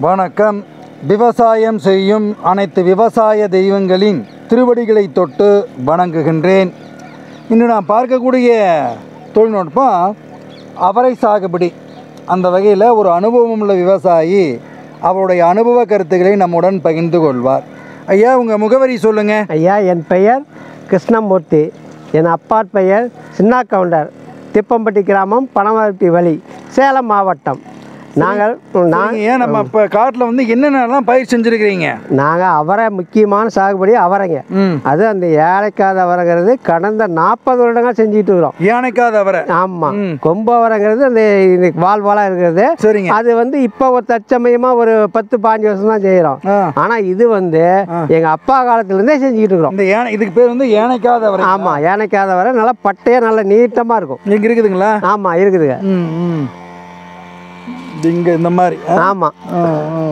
வணக்கம் விவசாயம் செய்யும் அனைத்து விவசாய தெய்வங்களின் திருவடிகளை தொட்டு வணங்குகின்றேன் இன்று நான் பார்க்கக்கூடிய தொழில்நுட்பம் அவரை சாகுபடி அந்த வகையில் ஒரு அனுபவம் உள்ள விவசாயி அவருடைய அனுபவ கருத்துக்களை நம்முடன் பகிர்ந்து கொள்வார் ஐயா உங்கள் முகவரி சொல்லுங்கள் ஐயா என் பெயர் கிருஷ்ணமூர்த்தி என் அப்பாட் பெயர் சின்ன கவுண்டர் திப்பம்பட்டி கிராமம் பனமரட்டி வழி சேலம் மாவட்டம் நாங்கள் நான் ஏன் நம்ம இப்போ காட்டில் வந்து என்னென்னலாம் பயிர் செஞ்சுருக்கிறீங்க நாங்கள் அவரை முக்கியமான சாகுபடி அவரைங்க ம் அது அந்த ஏழைக்காத அவரைங்கிறது கடந்த நாற்பது வருடங்கள் செஞ்சுட்டு இருக்கிறோம் யானைக்காத அவரை ஆமாம் ம். கொம்பு அவரைங்கிறது அந்த இந்த வால் வாலாக இருக்கிறது சரிங்க அது வந்து இப்போ ஒரு தற்சமயமாக ஒரு பத்து பாஞ்சு வருஷம் தான் செய்கிறோம் ஆ ஆனால் இது வந்து எங்கள் அப்பா காலத்துலேருந்தே செஞ்சுக்கிட்டு இருக்கிறோம் இந்த யானை இதுக்கு பேர் வந்து யானைக்காத அவரை ஆமாம் ஏனைக்காத வரை நல்லா பட்டையாக நல்லா நீட்டமாக இருக்கும் இங்கே இருக்குதுங்களா ஆமாம் இருக்குதுங்க ம் ம் இங்கே இந்த மாதிரி ஆ? ஆமாம் ஆ, ஆ.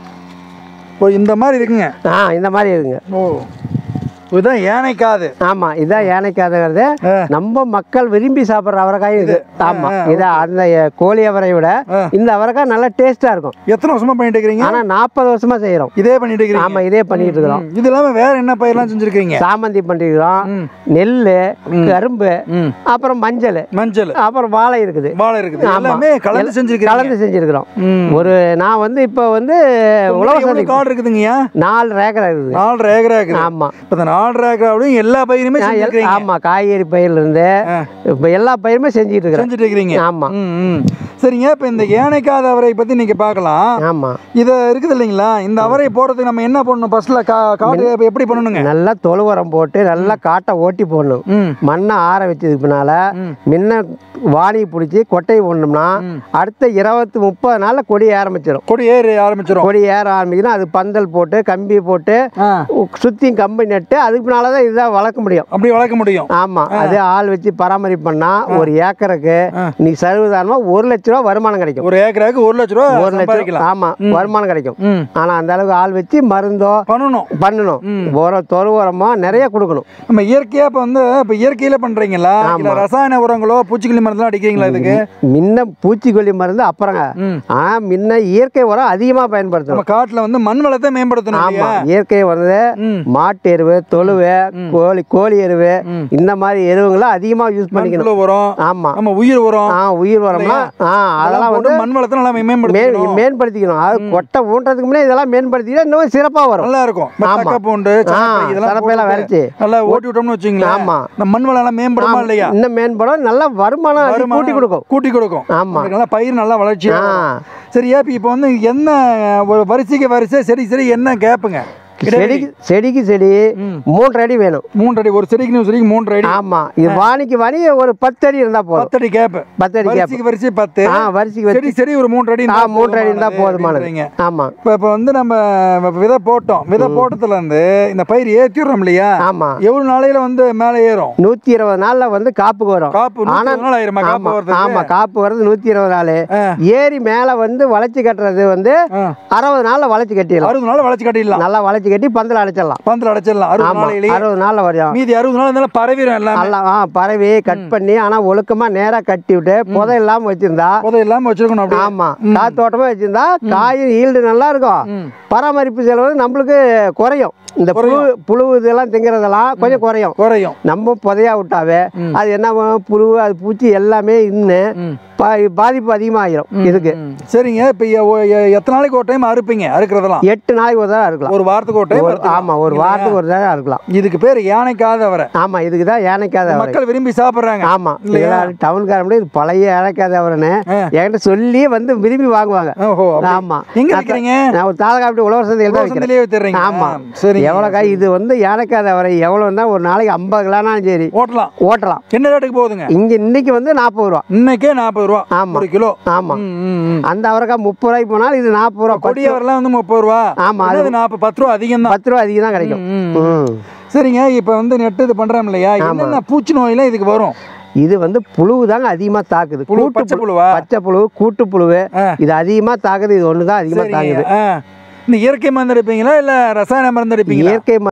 ஓ இந்த மாதிரி இருக்குங்க ஆ இந்த மாதிரி இருக்குங்க ஓ இதுதான் யானைக்காது ஆமாம் இதான் ஏனைக்காதங்கிறது ஆ. நம்ம மக்கள் விரும்பி சாப்பிட்ற அவரைக்காயும் இது ஆமாம் இதை அந்த அஹ், கோழி அவரை விட ஆ. இந்த அவரைக்காய் நல்லா டேஸ்ட்டாக இருக்கும் எத்தனை வருஷமா பண்ணிட்டு இருக்கிறீங்க ஆனால் நாற்பது வருஷமாக செய்கிறோம் இதே பண்ணிட்டு இருக்கிறீங்க ஆமாம் இதே பண்ணிட்டு இருக்கிறோம் ம். இது இல்லாம வேற என்ன பயிரெல்லாம் செஞ்சிருக்கீங்க சாமந்தி பண்ணிருக்கிறோம் ம். நெல் கரும்பு ம் அப்புறம் மஞ்சள் மஞ்சள் அப்புறம் வாழை இருக்குது வாழை இருக்குது ஆமா. எல்லாமே கலந்து செஞ்சிருக்கீங்க கலந்து செஞ்சுருக்கிறோம் ம். ஒரு நான் வந்து இப்போ வந்து உழவு எவ்வளவு சந்தைக்கு காடு இருக்குதுங்கய்யா நாலு ஏக்கர் இருக்குது நாலு ஏக்கரா இருக்குது ஆமாம் இப்போ இந்த நாலு ஏக்கராவிலையும் எல்லா பயிருமே செஞ்சிருக்கீங்க ஆமாம் காய்கறி பயிர்லேருந்து ஆ. இப்போ எல்லா பயிருமே செஞ்சுட்டு இருக்கிறேன் செஞ்சுட்டு இருக்கிறீங்க ஆமாம் ம் ம் சரிங்க இப்போ இந்த ஏனைக்காத அவரை பற்றி நீங்கள் பார்க்கலாம் ஆமாம் இது இருக்குது இல்லைங்களா இந்த அவரை போடுறதுக்கு நம்ம என்ன பண்ணணும் ஃபர்ஸ்ட்ல கா காடு இப்ப எப்படி பண்ணணுங்க நல்லா தொழு உரம் போட்டு நல்லா காட்டை ஓட்டி போடணும் ம் மண்ணை ஆற வச்சதுக்கு பின்னால் ம். முன்ன வாணி பிடிச்சி கொட்டையை போடணும்னா அடுத்த இருபத்தி முப்பது நாளில் கொடி ஆரம்பிச்சிடும் கொடி ஏறி ஆரம்பிச்சிடும் கொடி ஏற ஆரம்பிக்கணும் அது பந்தல் போட்டு கம்பி போட்டு ஆ சுற்றி கம்பி நட்டு அதுக்கு பின்னால் தான் இதாக வளர்க்க முடியும் அப்படி வளர்க்க முடியும் ஆமாம் அது ஆள் வச்சு பராமரிப்பு பண்ணால் ஒரு ஏக்கருக்கு ஆ. நீ சர்வதாரணமாக ஒரு லட்ச ரூபா வருமானம் கிடைக்கும் ஒரு ஏக்கராக்கு ஒரு லட்ச ரூபா ஒரு லட்சம் சம்பாதிக்கலாம் ஆமாம் வருமானம் கிடைக்கும் ம் ஆனால் அந்த அளவுக்கு ஆள் வச்சு மருந்தோ பண்ணணும் பண்ணணும் ம். உரம் தொழு உரமோ நிறைய கொடுக்கணும் நம்ம இயற்கையா இப்போ வந்து இப்போ இயற்கையில பண்றீங்களா இல்ல ரசாயன உரங்களோ பூச்சிக்கொல்லி மருந்துலாம் அடிக்கிறீங்களா இதுக்கு முன்ன பூச்சிக்கொல்லி மருந்து அப்புறங்க ம் ஆனால் முன்ன இயற்கை உரம் அதிகமாக பயன்படுத்தணும் நம்ம காட்டுல வந்து மண் வளத்தை மேம்படுத்தணும் இல்லையா ஆமாம் இயற்கை வந்து ம் மாட்டு எருவு தொழுவு கோழி கோழி எருவு ம். இந்த மாதிரி எருவுங்களை அதிகமாக யூஸ் பண்ணிக்கணும் மண்புழு உரம் ஆமாம் நம்ம உயிர் உரம் ஆ உயிர் உரம்லாம் ஆ அதெல்லாம் வந்து போட்டு மண் வளத்தை நல்லா மேன் மேம்படுத்தணும் மேம்படுத்திக்கணும் அது கொட்டை ஊன்றதுக்கு முன்னே இதெல்லாம் மேம்படுத்திக்கிட்டா இன்னும் சிறப்பாக வரும் நல்லா இருக்கும் ஆமா. தக்க பூண்டு ஆ சனப்பை இதெல்லாம் சரப்பையெல்லாம் போட்டு விரைச்சி நல்லா ஓட்டி விட்டோம்னு வச்சுங்களேன் ஆமா. இந்த மண் வளம் எல்லாம் மேம்படுமா இல்லையா இன்னும் மேம்படும் நல்ல வருமானம் அது வருமானம் கூட்டி கொடுக்கும் கூட்டி கொடுக்கும் ஆமா. உங்களுக்கு நல்லா பயிர் நல்லா வளர்ச்சி ஆ சரியா இப்போ இப்போ வந்து என்ன ஒரு வரிசைக்கு வரிசை சரி சரி என்ன கேப்புங்க செடிக்கு செடிக்கு செடி மூன்றரை அடி வேணும் மூன்று அடி ஒரு செடிக்கு இன்னொரு செடிக்கு மூன்று அடி ஆமா இது வாணிக்கு வாணி ஒரு பத்து அடி இருந்தா போதும் பத்து அடி கேப்பு பத்து அடி கேப் வரிசைக்கு வரிசை பத்து ஆ வரிசைக்கு வச்சு செடி செடி ஒரு மூன்று அடி ஆ இருந்தா மூன்றரை அடி இருந்தா போதுமானது அப்படின்றீங்க. ஆமா இப்போ இப்போ வந்து நம்ம இப்ப விதை போட்டோம் விதை போட்டதுல இருந்து இந்த பயிர் ஏற்றிடுறோம் இல்லையா ஆமா எவ்வளவு நாளையில வந்து மேலே ஏறும் நூத்தி இருபது நாள்ல வந்து காப்புக்கு வரும் காப்பு நூத்தி ஆனா- இருபது நாள் ஆயிருமா காப்பு ஆமா வரதுக்கு ஆமா காப்பு வருது நூத்தி இருபது நாள் ஆ. ஏரி மேல வந்து வளைச்சு கட்டுறது வந்து ஆ. அறுபது நாள்ல வளைச்சு கட்டிடலாம் அறுபது நாள் வளைச்சு கட்டிடலாம் நல்லா வளைச்சு கட்டி பந்தல் அடைச்சிடலாம் பந்தில் அடைச்சிடலாம் அறுபது ஆமா நாளையிலேயே அறுபது நாள்ல வரும் மீதி அறுபது நாள் இருந்தாலும் பரவிடும் எல்லாம் நல்லா ஆ பறவை கட் பண்ணி ஆனா ஒழுக்கமா நேரா கட்டி விட்டு புதை இல்லாம வச்சிருந்தா புதை இல்லாம வச்சிருக்கணும் அப்படியே ஆமா காத்தோட்டமா வச்சிருந்தா காயும் ஈல்டு நல்லா இருக்கும் ம். பராமரிப்பு செலவு நம்மளுக்கு குறையும் இந்த புழு புழு இதெல்லாம் திங்கிறதெல்லாம் கொஞ்சம் குறையும் குறையும் நம்ம புதையா விட்டாவே அது என்ன பண்ணும், புழு அது பூச்சி எல்லாமே இன்னு ம். பா- பாதிப்பு அதிகமாகிரும் இதுக்கு ம். சரிங்க இப்போ எத்தனை நாளைக்கு ஒரு டைம் அறுப்பீங்க அறுக்கிறதெல்லாம் எட்டு நாளைக்கு ஒரு தடவை இருக்கலாம் ஒரு வாரத்துக்கு ஒரு டைம் ஒரு- ஆமா ஒரு வாரத்துக்கு ஒரு தடவை இருக்கலாம் இதுக்கு பேர் யானைக்காத வர ஆமா இதுக்கு தான் ஏனைக்காத அவரை மக்கள் விரும்பி சாப்பிடுறாங்க ஆமா இல்லையா? டவுன்காரன் இது பழைய ஏனைக்காத அவரன்னு ஆ. என்கிட்ட சொல்லி வந்து விரும்பி வாங்குவாங்க ஓஹோ அப்படி. ஆமா எங்க நான் இருக்கிறீங்க நான் ஒரு தாலகாப்பட்டி உழவர் சந்தையில் தான் வைக்கிறேன் சந்தையிலே வித்துறீங்க ஆமா சரி எவ்வளோ காய் இது வந்து ஏனைக்காத அவரை எவ்வளோன்னா ஒரு நாளைக்கு ஐம்பது கிலோனாலும் சரி ஓட்டலாம் ஓட்டலாம் என்ன ரேட்டுக்கு போகுதுங்க இங்க இன்னைக்கு வந்து நாற்பது ரூபா இன்னைக்கே நாற்பது ரூபா ஆமா. ஒரு கிலோ ஆமா ம், ம், ம். அந்த அவரைக்காய் முப்பது ரூபாய்க்கு போனாலும் இது நாற்பது ரூபா பத்து கொடியவரெல்லாம் வந்து முப்பது ரூபா ஆமா, அது- அது நாற்பது பத்து ரூபா அதிகம் தான் பத்து ரூபா அதிகம் தான் கிடைக்கும் ம். சரிங்க இப்போ வந்து நெட்டு இது பண்றோம் இல்லையா என்னென்ன பூச்சி நோயெல்லாம் இதுக்கு வரும் இது வந்து புழு தாங்க அதிகமாக தாக்குது புழு, கூட்டு பச்சை புழு- புழுவா? பச்சை புழு கூட்டு புழுவு ஆ. இது அதிகமாக தாக்குது இது ஒன்று தான் அதிகமாக சரிங்க தாக்குது ஆ. இந்த இயற்கை மருந்து அடிப்பீங்களா இல்ல ரசாயன மருந்து அடிப்பீங்களா இயற்கை